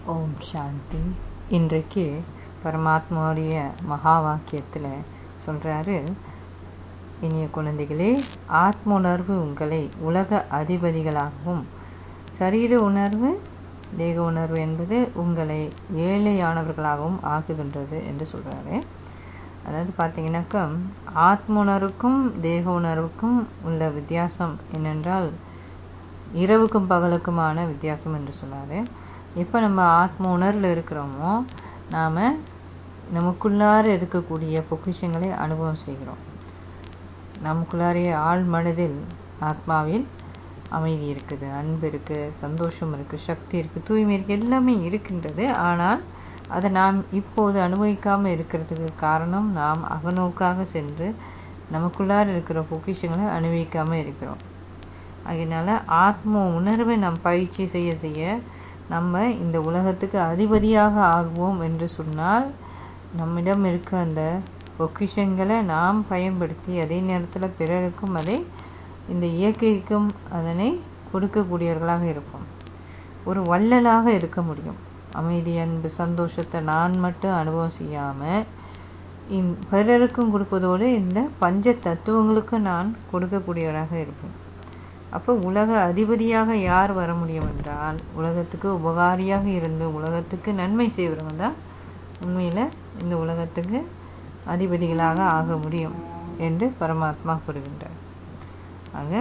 ஓம் சாந்தி இன்றைக்கு பரமாத்மாவுடைய மகா வாக்கியத்தில் சொல்கிறாரு இனிய குழந்தைகளே ஆத்ம உணர்வு உங்களை உலக அதிபதிகளாகவும் சரீர உணர்வு தேக உணர்வு என்பது உங்களை ஏழையானவர்களாகவும் ஆக்குகின்றது என்று சொல்கிறாரு அதாவது பார்த்தீங்கன்னாக்கா ஆத்ம உணர்வுக்கும் தேக உணர்வுக்கும் உள்ள வித்தியாசம் என்னென்றால் இரவுக்கும் பகலுக்குமான வித்தியாசம் என்று சொன்னார் எப்போ நம்ம ஆத்ம உணர்வில் இருக்கிறோமோ நாம் நமக்குள்ளார இருக்கக்கூடிய பொக்கிஷங்களை அனுபவம் செய்கிறோம் நமக்குள்ளாரிய ஆழ் மனதில் ஆத்மாவில் அமைதி இருக்குது அன்பு இருக்குது சந்தோஷம் இருக்குது சக்தி இருக்குது தூய்மை இருக்குது எல்லாமே இருக்கின்றது ஆனால் அதை நாம் இப்போது அனுபவிக்காமல் இருக்கிறதுக்கு காரணம் நாம் அகநோக்காக சென்று நமக்குள்ளார இருக்கிற பொக்கிஷங்களை அனுபவிக்காமல் இருக்கிறோம் அதனால் ஆத்ம உணர்வை நாம் பயிற்சி செய்ய செய்ய நம்ம இந்த உலகத்துக்கு அதிபதியாக ஆகுவோம் என்று சொன்னால் நம்மிடம் இருக்க அந்த பொக்கிஷங்களை நாம் பயன்படுத்தி அதே நேரத்தில் பிறருக்கும் அதை இந்த இயற்கைக்கும் அதனை கொடுக்கக்கூடியவர்களாக இருப்போம் ஒரு வள்ளலாக இருக்க முடியும் அமைதி அன்பு சந்தோஷத்தை நான் மட்டும் அனுபவம் செய்யாமல் இந் பிறருக்கும் கொடுப்பதோடு இந்த பஞ்ச தத்துவங்களுக்கும் நான் கொடுக்கக்கூடியவராக இருப்பேன் அப்போ உலக அதிபதியாக யார் வர முடியும் என்றால் உலகத்துக்கு உபகாரியாக இருந்து உலகத்துக்கு நன்மை செய்வவங்க தான் உண்மையில் இந்த உலகத்துக்கு அதிபதிகளாக ஆக முடியும் என்று பரமாத்மா கூறுகின்றார் ஆக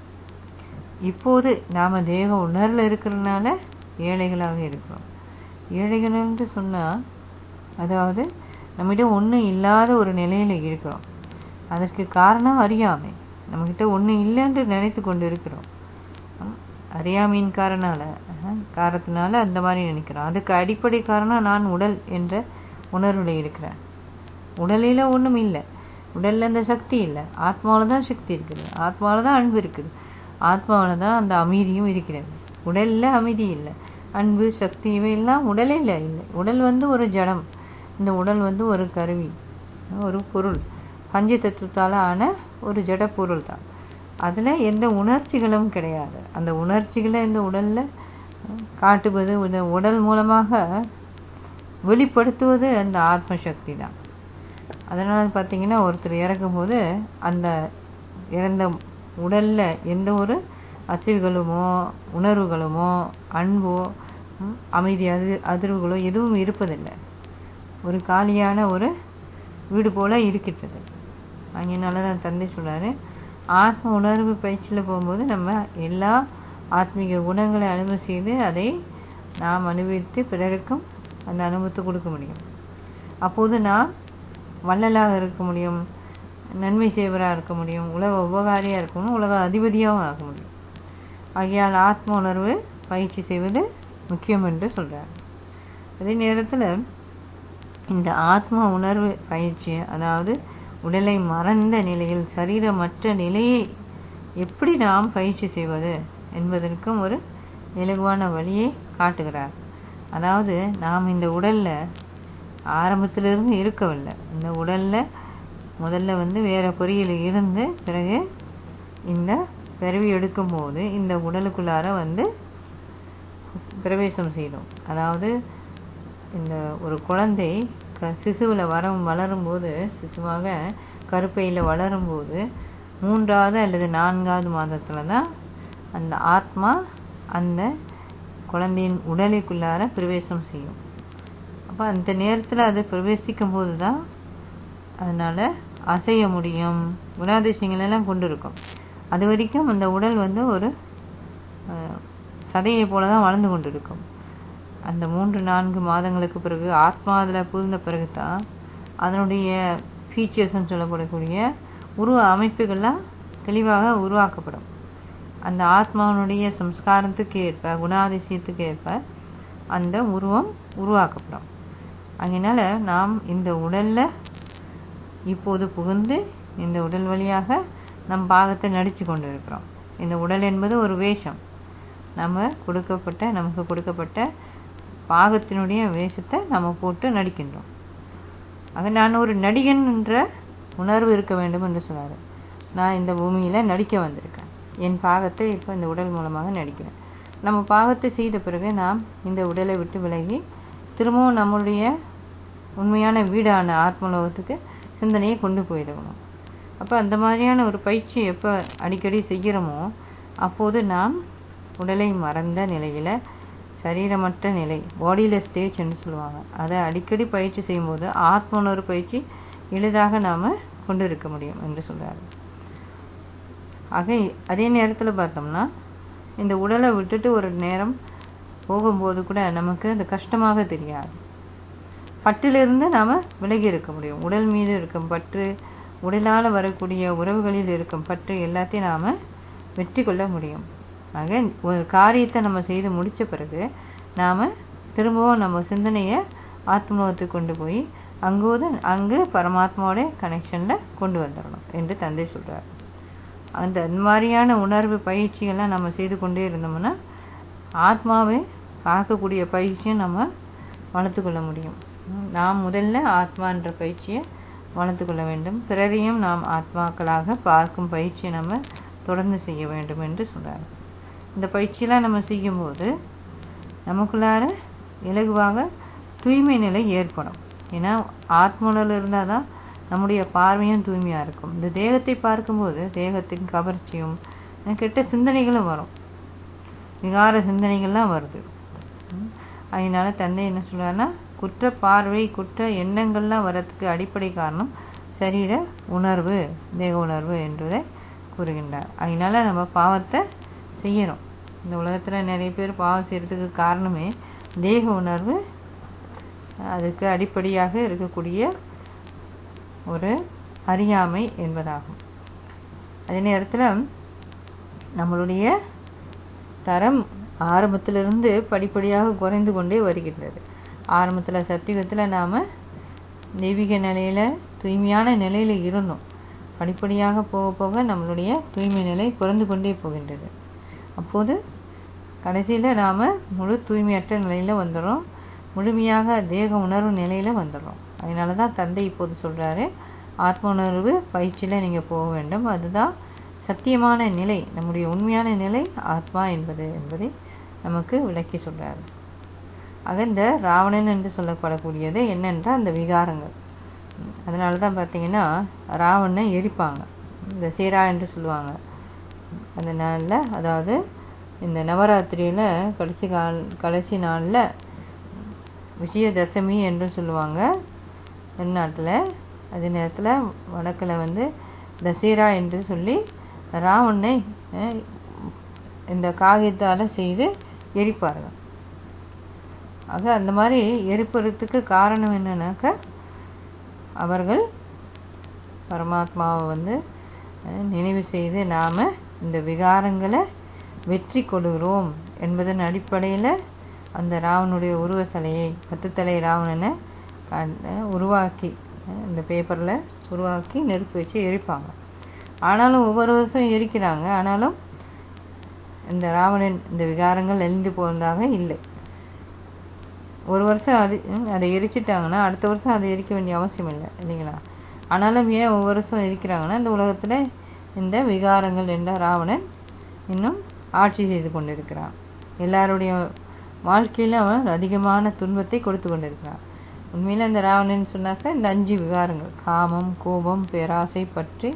இப்போது நாம் தேக உணர்வில் இருக்கிறதுனால ஏழைகளாக இருக்கிறோம் ஏழைகள் என்று சொன்னால் அதாவது நம்மிடம் ஒன்றும் இல்லாத ஒரு நிலையில் இருக்கிறோம் அதற்கு காரணம் அறியாமை நம்மக்கிட்ட ஒன்றும் இல்லைன்று நினைத்து கொண்டு இருக்கிறோம் அறியாமையின் காரணால காரணத்தினால அந்த மாதிரி நினைக்கிறோம் அதுக்கு அடிப்படை காரணம் நான் உடல் என்ற உணர்வில் இருக்கிறேன் உடலில் ஒன்றும் இல்லை உடலில் அந்த சக்தி இல்லை ஆத்மாவில் தான் சக்தி இருக்குது ஆத்மாவில் தான் அன்பு இருக்குது ஆத்மாவில் தான் அந்த அமைதியும் இருக்கிறது உடலில் அமைதி இல்லை அன்பு சக்தி இவையெல்லாம் உடலில் இல்லை உடல் வந்து ஒரு ஜடம் இந்த உடல் வந்து ஒரு கருவி ஒரு பொருள் பஞ்ச தத்துவத்தால் ஆன ஒரு ஜட பொருள் தான் அதில் எந்த உணர்ச்சிகளும் கிடையாது அந்த உணர்ச்சிகளை இந்த உடலில் காட்டுவது இந்த உடல் மூலமாக வெளிப்படுத்துவது அந்த ஆத்ம சக்தி தான் அதனால் பார்த்தீங்கன்னா ஒருத்தர் இறக்கும்போது அந்த இறந்த உடலில் எந்த ஒரு அசைவுகளுமோ உணர்வுகளுமோ அன்போ அமைதி அது அதிர்வுகளோ எதுவும் இருப்பதில்லை ஒரு காலியான ஒரு வீடு போல இருக்கின்றது அதனால தான் தந்தை சொல்கிறாரு ஆத்ம உணர்வு பயிற்சியில் போகும்போது நம்ம எல்லா ஆத்மீக குணங்களை அனுபவம் செய்து அதை நாம் அனுபவித்து பிறருக்கும் அந்த அனுபவத்தை கொடுக்க முடியும் அப்போது நாம் வள்ளலாக இருக்க முடியும் நன்மை செய்வராக இருக்க முடியும் உலக உபகாரியாக இருக்க முடியும் உலக அதிபதியாகவும் ஆக முடியும் ஆகையால் ஆத்ம உணர்வு பயிற்சி செய்வது முக்கியம் என்று சொல்கிறார் அதே நேரத்தில் இந்த ஆத்ம உணர்வு பயிற்சி அதாவது உடலை மறந்த நிலையில் சரீரமற்ற நிலையை எப்படி நாம் பயிற்சி செய்வது என்பதற்கும் ஒரு இலகுவான வழியை காட்டுகிறார் அதாவது நாம் இந்த உடலில் ஆரம்பத்திலிருந்து இருக்கவில்லை இந்த உடலில் முதல்ல வந்து வேறு பொறியில் இருந்து பிறகு இந்த பிறவி எடுக்கும்போது இந்த உடலுக்குள்ளார வந்து பிரவேசம் செய்தோம் அதாவது இந்த ஒரு குழந்தை க சிசுவில் வர வளரும்போது சிசுவாக கருப்பையில் வளரும்போது மூன்றாவது அல்லது நான்காவது மாதத்தில் தான் அந்த ஆத்மா அந்த குழந்தையின் உடலுக்குள்ளார பிரவேசம் செய்யும் அப்போ அந்த நேரத்தில் அது பிரவேசிக்கும் போது தான் அதனால் அசைய முடியும் குணாதிசயங்களெல்லாம் கொண்டு இருக்கும் அது வரைக்கும் அந்த உடல் வந்து ஒரு சதையை போல தான் வளர்ந்து கொண்டு இருக்கும் அந்த மூன்று நான்கு மாதங்களுக்கு பிறகு ஆத்மா அதில் புகுந்த பிறகு தான் அதனுடைய ஃபீச்சர்ஸ்ன்னு சொல்லப்படக்கூடிய உருவ அமைப்புகள்லாம் தெளிவாக உருவாக்கப்படும் அந்த ஆத்மாவினுடைய சம்ஸ்காரத்துக்கு ஏற்ப குணாதிசயத்துக்கு ஏற்ப அந்த உருவம் உருவாக்கப்படும் அதனால் நாம் இந்த உடலில் இப்போது புகுந்து இந்த உடல் வழியாக நம் பாகத்தை நடித்து கொண்டு இருக்கிறோம் இந்த உடல் என்பது ஒரு வேஷம் நம்ம கொடுக்கப்பட்ட நமக்கு கொடுக்கப்பட்ட பாகத்தினுடைய வேஷத்தை நம்ம போட்டு நடிக்கின்றோம் ஆக நான் ஒரு நடிகன் என்ற உணர்வு இருக்க வேண்டும் என்று சொன்னார் நான் இந்த பூமியில் நடிக்க வந்திருக்கேன் என் பாகத்தை இப்போ இந்த உடல் மூலமாக நடிக்கிறேன் நம்ம பாவத்தை செய்த பிறகு நாம் இந்த உடலை விட்டு விலகி திரும்பவும் நம்மளுடைய உண்மையான வீடான ஆத்மலோகத்துக்கு சிந்தனையை கொண்டு போயிடணும் அப்போ அந்த மாதிரியான ஒரு பயிற்சி எப்போ அடிக்கடி செய்கிறோமோ அப்போது நாம் உடலை மறந்த நிலையில் சரீரமற்ற நிலை பாடியில் ஸ்டேஜ் என்று சொல்லுவாங்க அதை அடிக்கடி பயிற்சி செய்யும்போது ஆத்ம உணர்வு பயிற்சி எளிதாக நாம் கொண்டு இருக்க முடியும் என்று சொல்கிறாரு ஆக அதே நேரத்தில் பார்த்தோம்னா இந்த உடலை விட்டுட்டு ஒரு நேரம் போகும்போது கூட நமக்கு அது கஷ்டமாக தெரியாது பற்றிலிருந்து நாம் விலகி இருக்க முடியும் உடல் மீது இருக்கும் பற்று உடலால் வரக்கூடிய உறவுகளில் இருக்கும் பற்று எல்லாத்தையும் நாம் வெற்றி கொள்ள முடியும் ஆக ஒரு காரியத்தை நம்ம செய்து முடித்த பிறகு நாம் திரும்பவும் நம்ம சிந்தனையை ஆத்மலோகத்துக்கு கொண்டு போய் அங்கோது அங்கு பரமாத்மாவோட கனெக்ஷனில் கொண்டு வந்துடணும் என்று தந்தை சொல்கிறார் அந்த அந்த மாதிரியான உணர்வு பயிற்சிகள்லாம் நம்ம செய்து கொண்டே இருந்தோம்னா ஆத்மாவை பார்க்கக்கூடிய பயிற்சியும் நம்ம வளர்த்துக்கொள்ள முடியும் நாம் முதல்ல ஆத்மான்ற பயிற்சியை வளர்த்துக்கொள்ள வேண்டும் பிறரையும் நாம் ஆத்மாக்களாக பார்க்கும் பயிற்சியை நம்ம தொடர்ந்து செய்ய வேண்டும் என்று சொல்கிறார் இந்த பயிற்சியெல்லாம் நம்ம செய்யும்போது நமக்குள்ளார இலகுவாக தூய்மை நிலை ஏற்படும் ஏன்னா ஆத்மனில் இருந்தால் தான் நம்முடைய பார்வையும் தூய்மையாக இருக்கும் இந்த தேகத்தை பார்க்கும்போது தேகத்தின் கவர்ச்சியும் கெட்ட சிந்தனைகளும் வரும் விகார சிந்தனைகள்லாம் வருது அதனால தந்தை என்ன சொல்கிறாருன்னா குற்ற பார்வை குற்ற எண்ணங்கள்லாம் வர்றதுக்கு அடிப்படை காரணம் சரீர உணர்வு தேக உணர்வு என்றதை கூறுகின்றார் அதனால நம்ம பாவத்தை செய்யணும் இந்த உலகத்தில் நிறைய பேர் பாவம் செய்கிறதுக்கு காரணமே தேக உணர்வு அதுக்கு அடிப்படையாக இருக்கக்கூடிய ஒரு அறியாமை என்பதாகும் அதே நேரத்தில் நம்மளுடைய தரம் ஆரம்பத்திலிருந்து படிப்படியாக குறைந்து கொண்டே வருகின்றது ஆரம்பத்தில் சத்தியுகத்தில் நாம் தெய்வீக நிலையில் தூய்மையான நிலையில் இருந்தோம் படிப்படியாக போக போக நம்மளுடைய தூய்மை நிலை குறைந்து கொண்டே போகின்றது அப்போது கடைசியில் நாம் முழு தூய்மையற்ற நிலையில் வந்துடுறோம் முழுமையாக தேக உணர்வு நிலையில் வந்துடுறோம் அதனால தான் தந்தை இப்போது சொல்கிறாரு ஆத்ம உணர்வு பயிற்சியில் நீங்கள் போக வேண்டும் அதுதான் சத்தியமான நிலை நம்முடைய உண்மையான நிலை ஆத்மா என்பது என்பதை நமக்கு விளக்கி சொல்கிறார் ஆக இந்த ராவணன் என்று சொல்லப்படக்கூடியது என்னென்றால் அந்த விகாரங்கள் அதனால தான் பார்த்தீங்கன்னா ராவணனை எரிப்பாங்க இந்த சீரா என்று சொல்லுவாங்க அந்த நாளில் அதாவது இந்த நவராத்திரியில் கடைசி கால் கடைசி நாளில் விஜயதசமி என்று சொல்லுவாங்க தென்னாட்டில் அதே நேரத்தில் வடக்கில் வந்து தசீரா என்று சொல்லி ராவணனை இந்த காகியத்தால் செய்து எரிப்பார்கள் ஆக அந்த மாதிரி எரிப்பதற்கு காரணம் என்னன்னாக்க அவர்கள் பரமாத்மாவை வந்து நினைவு செய்து நாம் இந்த விகாரங்களை வெற்றி கொடுகிறோம் என்பதன் அடிப்படையில் அந்த ராவனுடைய உருவ சிலையை பத்துத்தலை ராவணனை உருவாக்கி இந்த பேப்பரில் உருவாக்கி நெருப்பு வச்சு எரிப்பாங்க ஆனாலும் ஒவ்வொரு வருஷம் எரிக்கிறாங்க ஆனாலும் இந்த ராவணன் இந்த விகாரங்கள் எழிந்து போனதாக இல்லை ஒரு வருஷம் அது அதை எரிச்சிட்டாங்கன்னா அடுத்த வருஷம் அதை எரிக்க வேண்டிய அவசியம் இல்லை இல்லைங்களா ஆனாலும் ஏன் ஒவ்வொரு வருஷம் எரிக்கிறாங்கன்னா இந்த உலகத்தில் இந்த விகாரங்கள் என்ற ராவணன் இன்னும் ஆட்சி செய்து கொண்டிருக்கிறான் எல்லாருடைய வாழ்க்கையில் அவன் அதிகமான துன்பத்தை கொடுத்து கொண்டிருக்கிறான் உண்மையில் இந்த ராவணன் சொன்னாக்க இந்த அஞ்சு விகாரங்கள் காமம் கோபம் பேராசை பற்றி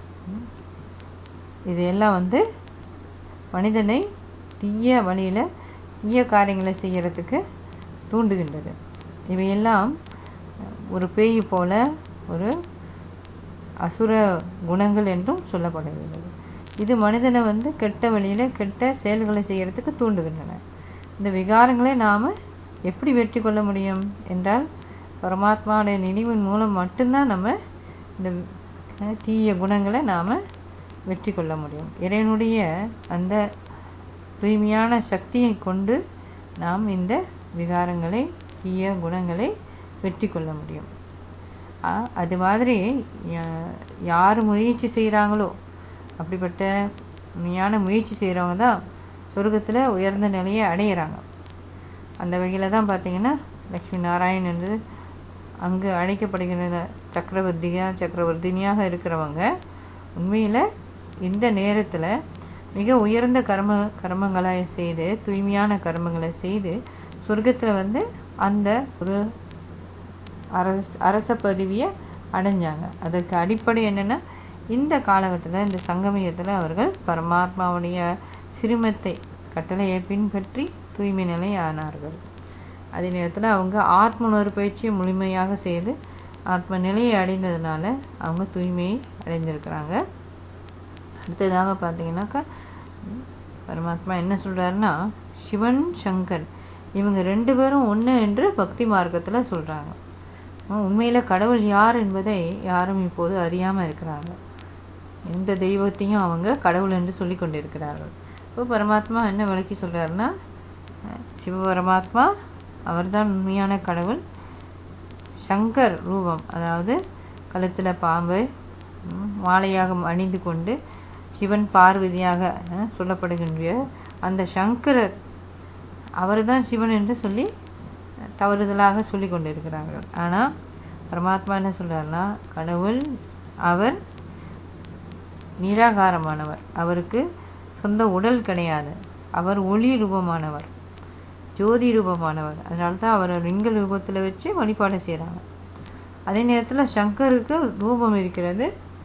இது எல்லாம் வந்து மனிதனை தீய வழியில் தீய காரியங்களை செய்யறதுக்கு தூண்டுகின்றது இவையெல்லாம் ஒரு பேய் போல ஒரு அசுர குணங்கள் என்றும் சொல்லப்படுகிறது இது மனிதனை வந்து கெட்ட வழியில் கெட்ட செயல்களை செய்யறதுக்கு தூண்டுகின்றன இந்த விகாரங்களை நாம் எப்படி வெற்றி கொள்ள முடியும் என்றால் பரமாத்மாவுடைய நினைவின் மூலம் மட்டும்தான் நம்ம இந்த தீய குணங்களை நாம் வெற்றி கொள்ள முடியும் இறைவனுடைய அந்த தூய்மையான சக்தியை கொண்டு நாம் இந்த விகாரங்களை தீய குணங்களை வெற்றி கொள்ள முடியும் அது மாதிரி யார் முயற்சி செய்கிறாங்களோ அப்படிப்பட்ட உண்மையான முயற்சி செய்கிறவங்க தான் சொர்க்கத்தில் உயர்ந்த நிலையை அடையிறாங்க அந்த வகையில் தான் பார்த்தீங்கன்னா லக்ஷ்மி நாராயண் என்று அங்கு அழைக்கப்படுகிற சக்கரவர்த்தியா சக்கரவர்த்தினியாக இருக்கிறவங்க உண்மையில் இந்த நேரத்தில் மிக உயர்ந்த கர்ம கர்மங்களை செய்து தூய்மையான கர்மங்களை செய்து சொர்க்கத்துல வந்து அந்த ஒரு அரச அரச பதவியை அடைஞ்சாங்க அதற்கு அடிப்படை என்னன்னா இந்த காலகட்டத்தில் இந்த சங்கமயத்தில் அவர்கள் பரமாத்மாவுடைய சிறுமத்தை கட்டளையை பின்பற்றி தூய்மை நிலை ஆனார்கள் அதே நேரத்தில் அவங்க ஆத்ம உணர்வு பயிற்சியை முழுமையாக செய்து ஆத்ம நிலையை அடைந்ததுனால அவங்க தூய்மையை அடைந்திருக்கிறாங்க அடுத்ததாக பார்த்தீங்கன்னாக்கா ம், பரமாத்மா என்ன சொல்றாருன்னா சிவன் சங்கர் இவங்க ரெண்டு பேரும் ஒன்று என்று பக்தி மார்க்கத்தில் சொல்றாங்க உம், உண்மையில கடவுள் யார் என்பதை யாரும் இப்போது அறியாம இருக்கிறாங்க எந்த தெய்வத்தையும் அவங்க கடவுள் என்று சொல்லி கொண்டிருக்கிறார்கள் இப்போ பரமாத்மா என்ன விளக்கி சொல்றாருன்னா அஹ், சிவ பரமாத்மா அவர்தான் உண்மையான கடவுள் சங்கர் ரூபம் அதாவது கழுத்துல பாம்பு ம், மாலையாக அணிந்து கொண்டு சிவன் பார்வதியாக அஹ், சொல்லப்படுகின்ற அந்த சங்கரர் அவர்தான் சிவன் என்று சொல்லி அஹ், தவறுதலாக சொல்லி கொண்டிருக்கிறார்கள் ஆனா பரமாத்மா என்ன சொல்றாருன்னா கடவுள் அவர் நிராகாரமானவர் அவருக்கு சொந்த உடல் கிடையாது அவர் ஒளி ரூபமானவர் ஜோதி ரூபமானவர் அதனால தான் அவரை லிங்க ரூபத்தில் வச்சு வழிபாடு செய்கிறாங்க அதே நேரத்தில் சங்கருக்கு ரூபம் இருக்கிறது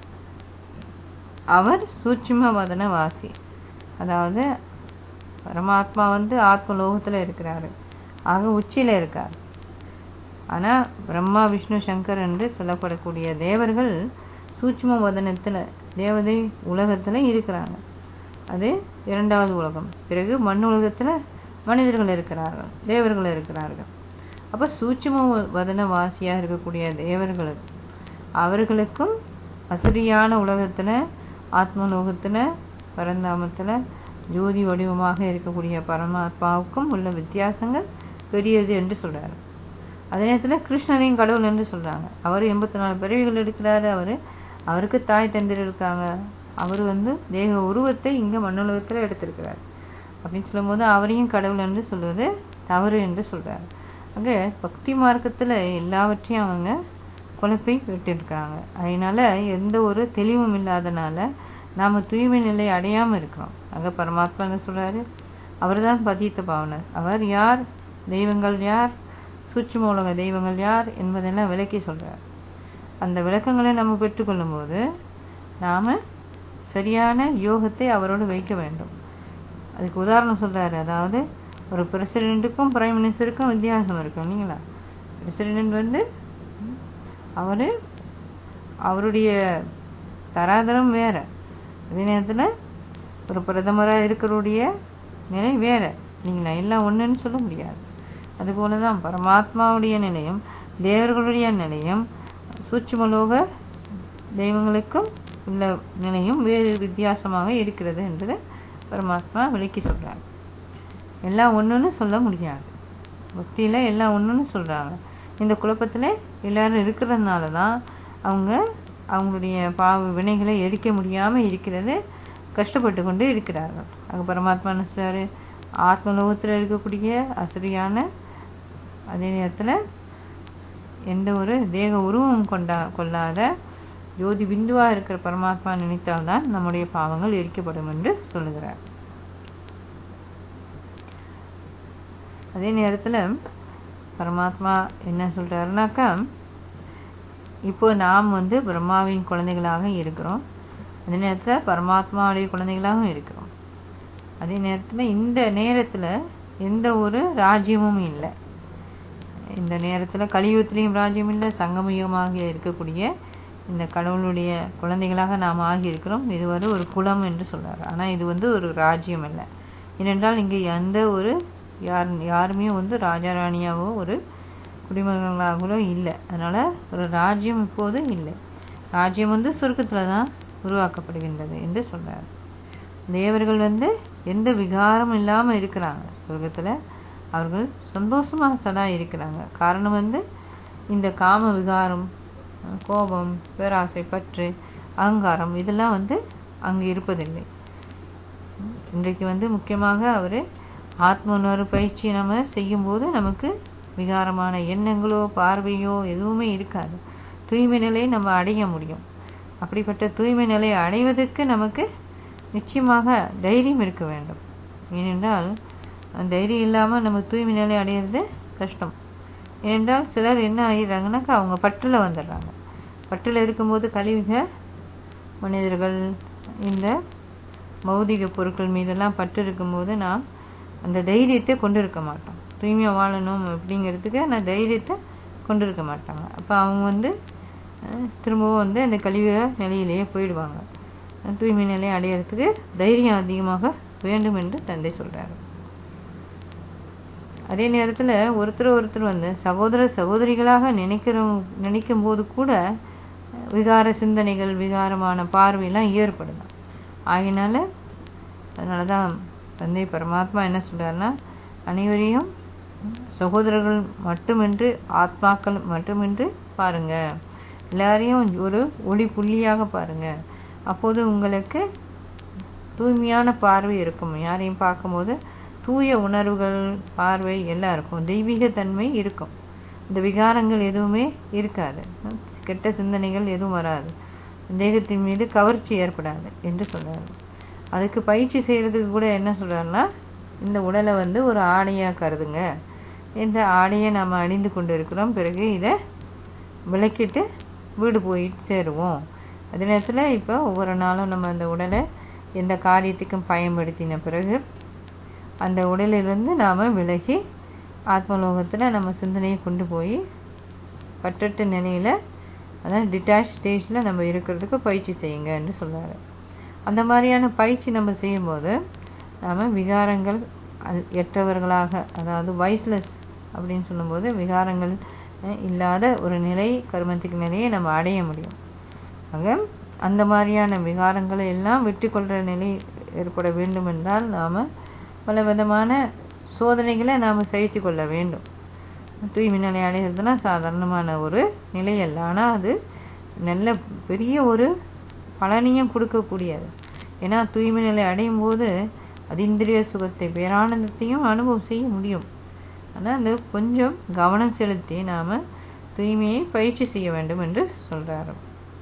அவர் சூட்சும வதன வாசி அதாவது பரமாத்மா வந்து ஆத்ம லோகத்தில் இருக்கிறாரு ஆக உச்சியில் இருக்கார் ஆனால் பிரம்மா விஷ்ணு சங்கர் என்று சொல்லப்படக்கூடிய தேவர்கள் சூட்சும வதனத்தில் தேவதை உலகத்தில் இருக்கிறாங்க அது இரண்டாவது உலகம் பிறகு மண் உலகத்தில் மனிதர்கள் இருக்கிறார்கள் தேவர்கள் இருக்கிறார்கள் அப்போ சூட்சும வதன வாசியாக இருக்கக்கூடிய தேவர்கள் அவர்களுக்கும் அசுரியான உலகத்தில் ஆத்மலோகத்தில் பரந்தாமத்தில் ஜோதி வடிவமாக இருக்கக்கூடிய பரமாத்மாவுக்கும் உள்ள வித்தியாசங்கள் பெரியது என்று சொல்றாரு அதே நேரத்தில் கிருஷ்ணரையும் கடவுள் என்று சொல்றாங்க அவர் எண்பத்தி நாலு பிறவிகள் எடுக்கிறாரு அவர் அவருக்கு தாய் தந்திர இருக்காங்க அவர் வந்து தேக உருவத்தை இங்கே மண்ணுலகத்தில் எடுத்திருக்கிறார் அப்படின்னு சொல்லும்போது அவரையும் கடவுள் என்று சொல்வது தவறு என்று சொல்றாரு அங்கே பக்தி மார்க்கத்தில் எல்லாவற்றையும் அவங்க குழப்பி விட்டுருக்காங்க அதனால எந்த ஒரு தெளிவும் இல்லாதனால நாம தூய்மை நிலை அடையாம இருக்கிறோம் அங்க பரமாத்மா என்ன சொல்றாரு அவர்தான் பதித்த பாவனர் அவர் யார் தெய்வங்கள் யார் சூட்சும உலக தெய்வங்கள் யார் என்பதெல்லாம் விளக்கி சொல்றார் அந்த விளக்கங்களை நம்ம பெற்றுக்கொள்ளும் போது நாம சரியான யோகத்தை அவரோடு வைக்க வேண்டும் அதுக்கு உதாரணம் சொல்றாரு அதாவது ஒரு பிரசிடென்ட்டுக்கும் பிரைம் மினிஸ்டருக்கும் வித்தியாசம் இருக்கும் இல்லைங்களா பிரசிடென்ட் வந்து அவரு அவருடைய தராதரம் வேற அதே நேரத்தில் ஒரு பிரதமராக இருக்கிறவருடைய நிலை வேற இல்லைங்களா எல்லாம் ஒன்றுன்னு சொல்ல முடியாது அதுபோல தான் பரமாத்மாவுடைய நிலையும் தேவர்களுடைய நிலையும் சூட்சுமலோக தெய்வங்களுக்கும் உள்ள நிலையும் வேறு வித்தியாசமாக இருக்கிறது என்பதை பரமாத்மா விளக்கி சொல்றாங்க எல்லாம் ஒன்றுன்னு சொல்ல முடியாது பக்தியில எல்லாம் ஒன்றுன்னு சொல்றாங்க இந்த குழப்பத்தில் எல்லாரும் இருக்கிறதுனால தான் அவங்க அவங்களுடைய பாவ வினைகளை எரிக்க முடியாமல் இருக்கிறது கஷ்டப்பட்டு கொண்டு இருக்கிறார்கள் அங்கே பரமாத்மா என்ன சொல்றாரு ஆத்மலோகத்தில் இருக்கக்கூடிய அசுரியான அதே நேரத்தில் எந்த ஒரு தேக உருவம் கொண்டா கொள்ளாத ஜோதி பிந்துவா இருக்கிற பரமாத்மா நினைத்தால்தான் நம்முடைய பாவங்கள் எரிக்கப்படும் என்று சொல்லுகிறார் அதே நேரத்தில் பரமாத்மா என்ன சொல்றாருனாக்கா இப்போ நாம் வந்து பிரம்மாவின் குழந்தைகளாக இருக்கிறோம் அதே நேரத்தில் பரமாத்மாவுடைய குழந்தைகளாகவும் இருக்கிறோம் அதே நேரத்தில் இந்த நேரத்தில் எந்த ஒரு ராஜ்யமும் இல்லை இந்த நேரத்தில் கலியுகத்திலையும் ராஜ்யம் இல்லை சங்கமயுகமாக இருக்கக்கூடிய இந்த கடவுளுடைய குழந்தைகளாக நாம் ஆகியிருக்கிறோம் இது வந்து ஒரு குலம் என்று சொல்றாரு ஆனால் இது வந்து ஒரு ராஜ்யம் இல்லை ஏனென்றால் இங்கே எந்த ஒரு யார் யாருமே வந்து ராஜா ராணியாவோ ஒரு குடிமகன்களாகவோ இல்லை அதனால ஒரு ராஜ்யம் இப்போது இல்லை ராஜ்யம் வந்து சுருக்கத்தில் தான் உருவாக்கப்படுகின்றது என்று சொல்றாரு தேவர்கள் வந்து எந்த விகாரமும் இல்லாமல் இருக்கிறாங்க சொர்க்கத்தில் அவர்கள் சந்தோஷமாக சதா இருக்கிறாங்க காரணம் வந்து இந்த காம விகாரம் கோபம் பேராசை பற்று அகங்காரம் இதெல்லாம் வந்து அங்கு இருப்பதில்லை இன்றைக்கு வந்து முக்கியமாக அவர் ஆத்ம உணர்வு பயிற்சி நம்ம செய்யும்போது நமக்கு விகாரமான எண்ணங்களோ பார்வையோ எதுவுமே இருக்காது தூய்மை நிலையை நம்ம அடைய முடியும் அப்படிப்பட்ட தூய்மை நிலையை அடைவதற்கு நமக்கு நிச்சயமாக தைரியம் இருக்க வேண்டும் ஏனென்றால் அந்த தைரியம் இல்லாமல் நம்ம தூய்மை நிலை அடையிறது கஷ்டம் ஏனென்றால் சிலர் என்ன ஆகிடுறாங்கனாக்கா அவங்க பற்றில் வந்துடுறாங்க பற்றில் இருக்கும்போது கழிவுக மனிதர்கள் இந்த பௌதிக பொருட்கள் மீதெல்லாம் பற்று இருக்கும்போது நாம் அந்த தைரியத்தை கொண்டு இருக்க மாட்டோம் தூய்மையாக வாழணும் அப்படிங்கிறதுக்கு அந்த தைரியத்தை கொண்டு இருக்க மாட்டாங்க அப்போ அவங்க வந்து அஹ், திரும்பவும் வந்து அந்த கழிவு நிலையிலேயே போயிடுவாங்க அஹ், தூய்மை நிலையை அடையிறதுக்கு தைரியம் அதிகமாக வேண்டும் என்று தந்தை சொல்றாரு அதே நேரத்தில் ஒருத்தர் ஒருத்தர் வந்து சகோதர சகோதரிகளாக நினைக்கிறோம் நினைக்கும் போது கூட அஹ், விகார சிந்தனைகள் விகாரமான பார்வையெல்லாம் ஏற்படுது ஆகினால அதனால தான் தந்தை பரமாத்மா என்ன சொல்றாருன்னா அனைவரையும் சகோதரர்கள் மட்டுமின்றி ஆத்மாக்கள் மட்டுமின்றி பாருங்க எல்லாரையும் ஒரு ஒளி புள்ளியாக பாருங்க அப்போது உங்களுக்கு தூய்மையான பார்வை இருக்கும் யாரையும் பார்க்கும்போது தூய உணர்வுகள் பார்வை எல்லாம் இருக்கும் தெய்வீக தன்மை இருக்கும் இந்த விகாரங்கள் எதுவுமே இருக்காது கெட்ட சிந்தனைகள் எதுவும் வராது தேகத்தின் மீது கவர்ச்சி ஏற்படாது என்று சொல்றாரு அதுக்கு பயிற்சி செய்யறதுக்கு கூட என்ன சொல்றாருன்னா இந்த உடலை வந்து ஒரு ஆடையா கருதுங்க இந்த ஆடையை நாம அணிந்து கொண்டு இருக்கிறோம் பிறகு இதை விளக்கிட்டு வீடு போய் சேருவோம் அதே நேரத்தில் இப்போ ஒவ்வொரு நாளும் நம்ம அந்த உடலை எந்த காரியத்துக்கும் பயன்படுத்தின பிறகு அந்த உடலிலிருந்து நாம விலகி ஆத்மலோகத்தில் நம்ம சிந்தனையை கொண்டு போய் பற்றற்ற நிலையில அதாவது டிட்டாச் ஸ்டேஜில் நம்ம இருக்கிறதுக்கு பயிற்சி செய்யுங்க என்று சொல்றாரு அந்த மாதிரியான பயிற்சி நம்ம செய்யும்போது நாம விகாரங்கள் அல்- எற்றவர்களாக அதாவது வைஸ்லெஸ் அப்படின்னு சொல்லும்போது விகாரங்கள் அஹ், இல்லாத ஒரு நிலை கர்மத்திற்கு நிலையை நம்ம அடைய முடியும் ஆக அந்த மாதிரியான விகாரங்களை எல்லாம் வெற்றி கொள்கிற நிலை ஏற்பட வேண்டும் என்றால் நாம் பல விதமான சோதனைகளை நாம் சகித்து கொள்ள வேண்டும் தூய்மை நிலை அடைகிறதுனா சாதாரணமான ஒரு நிலை அல்ல ஆனால் அது நல்ல பெரிய ஒரு பலனையும் கொடுக்கக்கூடியது ஏன்னா தூய்மை நிலை அடையும் போது அதிந்திரிய சுகத்தை பேரானந்தத்தையும் அனுபவம் செய்ய முடியும் ஆனால் அந்த கொஞ்சம் கவனம் செலுத்தி நாம் தூய்மையை பயிற்சி செய்ய வேண்டும் என்று சொல்கிறாரு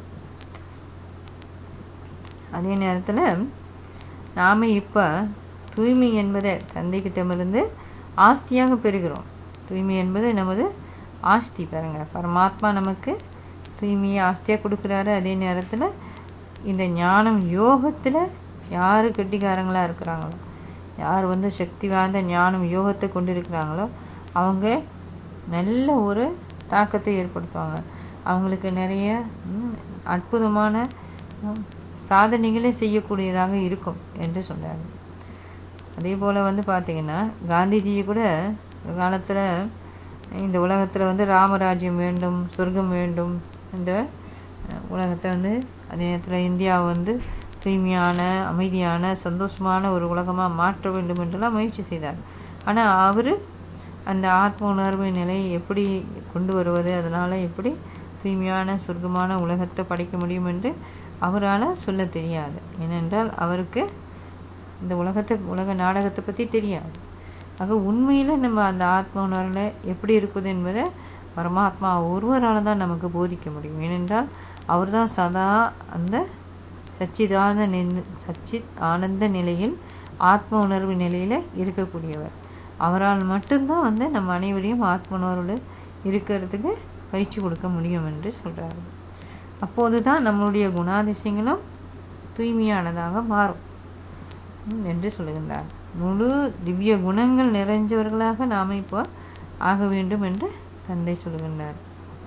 அதே நேரத்தில் நாம் இப்போ தூய்மை என்பதை தந்தைக்கிட்டமிருந்து ஆஸ்தியாக பெறுகிறோம் தூய்மை என்பது நமது ஆஸ்தி பாருங்க பரமாத்மா நமக்கு தூய்மையை ஆஸ்தியாக கொடுக்குறாரு அதே நேரத்தில் இந்த ஞானம் யோகத்தில் யார் கெட்டிக்காரங்களாக இருக்கிறாங்களோ யார் வந்து சக்தி வாய்ந்த ஞானம் யோகத்தை கொண்டு இருக்கிறாங்களோ அவங்க நல்ல ஒரு தாக்கத்தை ஏற்படுத்துவாங்க அவங்களுக்கு நிறைய ம், அற்புதமான ம், சாதனைகளை செய்யக்கூடியதாக இருக்கும் என்று சொல்றாங்க அதே போல் வந்து பார்த்தீங்கன்னா காந்திஜியை கூட ஒரு காலத்தில் இந்த உலகத்தில் வந்து ராமராஜ்யம் வேண்டும் சொர்க்கம் வேண்டும் இந்த அஹ், உலகத்தை வந்து அதே நேரத்தில் இந்தியாவை வந்து தூய்மையான அமைதியான சந்தோஷமான ஒரு உலகமாக மாற்ற வேண்டும் என்றெல்லாம் முயற்சி செய்தார் ஆனால் அவர் அந்த ஆத்ம உணர்வு நிலையை எப்படி கொண்டு வருவது அதனால் எப்படி தூய்மையான சொர்க்கமான உலகத்தை படைக்க முடியும் என்று அவரால் சொல்ல தெரியாது ஏனென்றால் அவருக்கு இந்த உலகத்தை உலக நாடகத்தை பற்றி தெரியாது ஆக உண்மையில் நம்ம அந்த ஆத்ம உணர்வில் எப்படி இருக்குது என்பதை பரமாத்மா ஒருவரால் தான் நமக்கு போதிக்க முடியும் ஏனென்றால் அவர்தான் சதா அந்த சச்சிதானந்த நின்- சச்சித் ஆனந்த நிலையில் ஆத்ம உணர்வு நிலையில் இருக்கக்கூடியவர் அவரால் மட்டும்தான் வந்து நம்ம அனைவரையும் ஆத்ம உணர்வோடு இருக்கிறதுக்கு பயிற்சி கொடுக்க முடியும் என்று சொல்றாரு அப்போது தான் நம்மளுடைய குணாதிசயங்களும் தூய்மையானதாக மாறும் ம், என்று சொல்லுகின்றார் முழு திவ்ய குணங்கள் நிறைஞ்சவர்களாக நாம் இப்போ ஆக வேண்டும் என்று தந்தை சொல்லுகின்றார்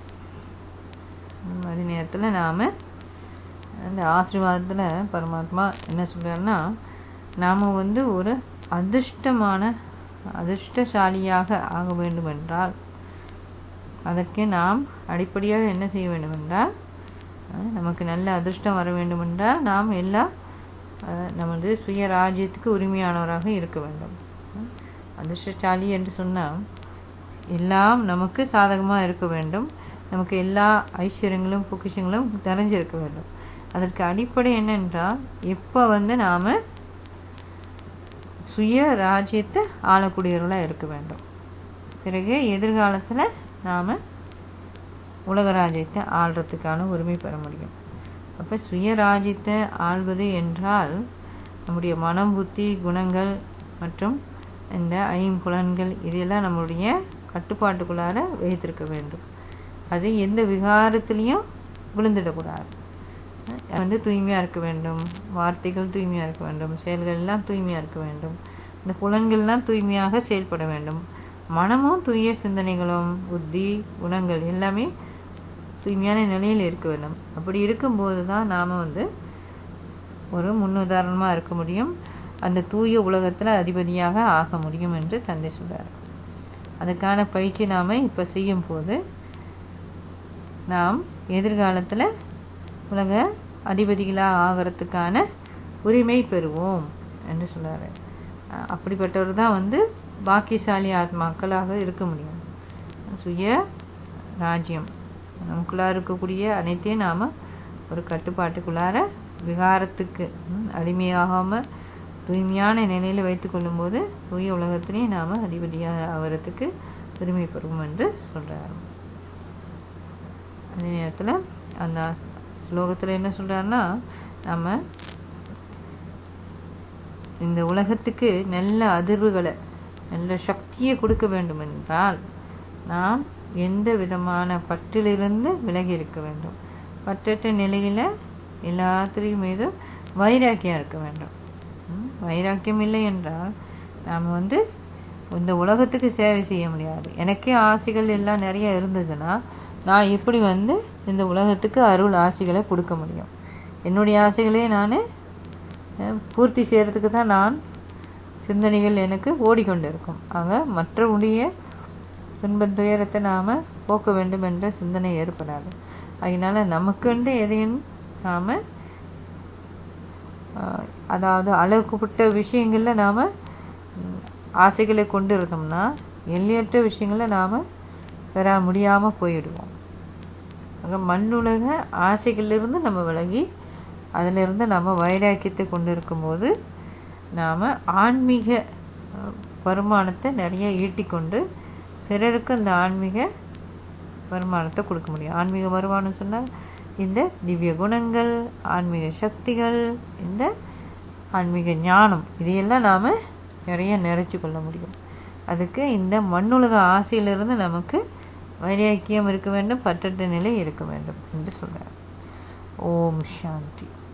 ம், அதே நேரத்தில் நாம் அந்த ஆசீர்வாதத்தில் பரமாத்மா என்ன சொல்றாருன்னா நாம் வந்து ஒரு அதிர்ஷ்டமான அதிர்ஷ்டசாலியாக ஆக வேண்டும் என்றால் அதற்கு நாம் அடிப்படையாக என்ன செய்ய வேண்டும் என்றால் அஹ், நமக்கு நல்ல அதிர்ஷ்டம் வர வேண்டும் என்றால் நாம் எல்லா அஹ், நமது சுய ராஜ்யத்துக்கு உரிமையானவராக இருக்க வேண்டும் அஹ், அதிர்ஷ்டசாலி என்று சொன்னால் எல்லாம் நமக்கு சாதகமாக இருக்க வேண்டும் நமக்கு எல்லா ஐஸ்வர்யங்களும் பொக்கிஷங்களும் நிறைஞ்சிருக்க வேண்டும் அதற்கு அடிப்படை என்னென்றால் எப்போ வந்து நாம் சுய ராஜ்யத்தை ஆளக்கூடியவர்களாக இருக்க வேண்டும் பிறகு எதிர்காலத்தில் நாம் உலக ராஜ்யத்தை ஆள்றதுக்கான உரிமை பெற முடியும் அப்போ சுய ராஜ்யத்தை ஆள்வது என்றால் நம்முடைய மனம் புத்தி குணங்கள் மற்றும் இந்த ஐம்புலன்கள் இதெல்லாம் நம்மளுடைய கட்டுப்பாட்டுக்குள்ளார வைத்திருக்க வேண்டும் அது எந்த விகாரத்திலையும் விழுந்துடக்கூடாது அஹ் வந்து தூய்மையாக இருக்க வேண்டும் வார்த்தைகள் தூய்மையாக இருக்க வேண்டும் செயல்கள் எல்லாம் தூய்மையாக இருக்க வேண்டும் இந்த புலன்கள்லாம் தூய்மையாக செயல்பட வேண்டும் மனமும் தூய சிந்தனைகளும் புத்தி குணங்கள் எல்லாமே தூய்மையான நிலையில் இருக்க வேண்டும் அப்படி இருக்கும்போது தான் நாம் வந்து ஒரு முன்னுதாரணமாக இருக்க முடியும் அந்த தூய உலகத்தில் அதிபதியாக ஆக முடியும் என்று தந்தை சொல்றார் அதுக்கான பயிற்சி நாம் இப்போ செய்யும் போது நாம் எதிர்காலத்தில் உலக அதிபதிகளாக ஆகிறதுக்கான உரிமை பெறுவோம் என்று சொல்றாரு அஹ் அப்படிப்பட்டவர் தான் வந்து பாக்கியசாலி ஆத்மாக்களாக இருக்க முடியும் சுய ராஜ்யம் நமக்குள்ளார இருக்கக்கூடிய அனைத்தையும் நாம் ஒரு கட்டுப்பாட்டுக்குள்ளார விகாரத்துக்கு ம், அடிமையாகாம தூய்மையான நிலையில் வைத்துக் கொள்ளும்போது தூய உலகத்திலேயே நாம் அதிபதியாக ஆகிறதுக்கு உரிமை பெறுவோம் என்று சொல்றாரு அதே நேரத்தில் அந்த ஸ்லோகத்தில் என்ன சொல்றாருன்னா நம்ம இந்த உலகத்துக்கு நல்ல அதிர்வுகளை நல்ல சக்தியை கொடுக்க வேண்டும் என்றால் நாம் எந்த விதமான பற்றிலிருந்து விலகி இருக்க வேண்டும் பற்றற்ற நிலையில எல்லாத்திலையும் மீது வைராக்கியம் இருக்க வேண்டும் ம், வைராக்கியம் இல்லை என்றால் நாம் வந்து இந்த உலகத்துக்கு சேவை செய்ய முடியாது எனக்கே ஆசைகள் எல்லாம் நிறைய இருந்ததுன்னா நான் எப்படி வந்து இந்த உலகத்துக்கு அருள் ஆசைகளை கொடுக்க முடியும் என்னுடைய ஆசைகளே நான் பூர்த்தி செய்யறதுக்கு தான் நான் சிந்தனைகள் எனக்கு ஓடிக்கொண்டு இருக்கும் ஆக மற்றவருடைய துன்பத் துயரத்தை நாம் போக்க வேண்டும் என்ற சிந்தனை ஏற்படாது அதனால நமக்குண்டு எதையும் நாம் அதாவது அளவுக்குப்பட்ட விஷயங்கள்ல நாம் ஆசைகளை கொண்டு இருந்தோம்னா எல்லையற்ற விஷயங்களை நாம் பெற முடியாமல் போயிடுவோம் ஆக மண்ணுலக ஆசைகளிலிருந்து நம்ம விலகி அதிலிருந்து நம்ம வைராக்கியத்தை கொண்டு இருக்கும்போது நாம் ஆன்மீக அஹ், வருமானத்தை நிறைய ஈட்டிக்கொண்டு பிறருக்கு அந்த ஆன்மீக வருமானத்தை கொடுக்க முடியும் ஆன்மீக வருமானம் சொன்னால் இந்த திவ்ய குணங்கள் ஆன்மீக சக்திகள் இந்த ஆன்மீக ஞானம் இதையெல்லாம் நாம் நிறைய நிறைச்சி கொள்ள முடியும் அதுக்கு இந்த மண்ணுலக ஆசையிலிருந்து நமக்கு வைராக்கியம் இருக்க வேண்டும் பற்றற்ற நிலை இருக்க வேண்டும் என்று சொல்றார் ஓம் சாந்தி